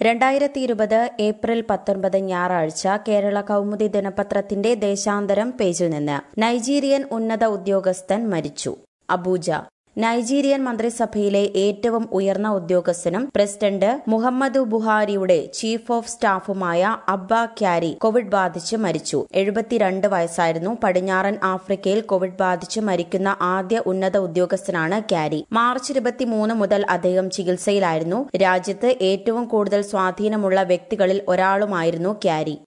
രണ്ടായിരത്തി ഇരുപത് ഏപ്രിൽ പത്തൊൻപത് ഞായറാഴ്ച കേരള കൗമുദി ദിനപത്രത്തിന്റെ ദേശാന്തരം പേജിൽ നിന്ന് നൈജീരിയൻ ഉന്നത ഉദ്യോഗസ്ഥൻ മരിച്ചു അബൂജ നൈജീരിയൻ മന്ത്രിസഭയിലെ ഏറ്റവും ഉയർന്ന ഉദ്യോഗസ്ഥനും പ്രസിഡന്റ് മുഹമ്മദു ബുഹാരിയുടെ ചീഫ് ഓഫ് സ്റ്റാഫുമായ അബ്ബ ക്യാരി കോവിഡ് ബാധിച്ച് മരിച്ചു എഴുപത്തിരണ്ട് വയസ്സായിരുന്നു പടിഞ്ഞാറൻ ആഫ്രിക്കയിൽ കോവിഡ് ബാധിച്ച് മരിക്കുന്ന ആദ്യ ഉന്നത ഉദ്യോഗസ്ഥനാണ് ക്യാരി മാർച്ച് ഇരുപത്തിമൂന്ന് മുതൽ അദ്ദേഹം ചികിത്സയിലായിരുന്നു രാജ്യത്ത് ഏറ്റവും കൂടുതൽ സ്വാധീനമുള്ള വ്യക്തികളിൽ ഒരാളുമായിരുന്നു ക്യാരി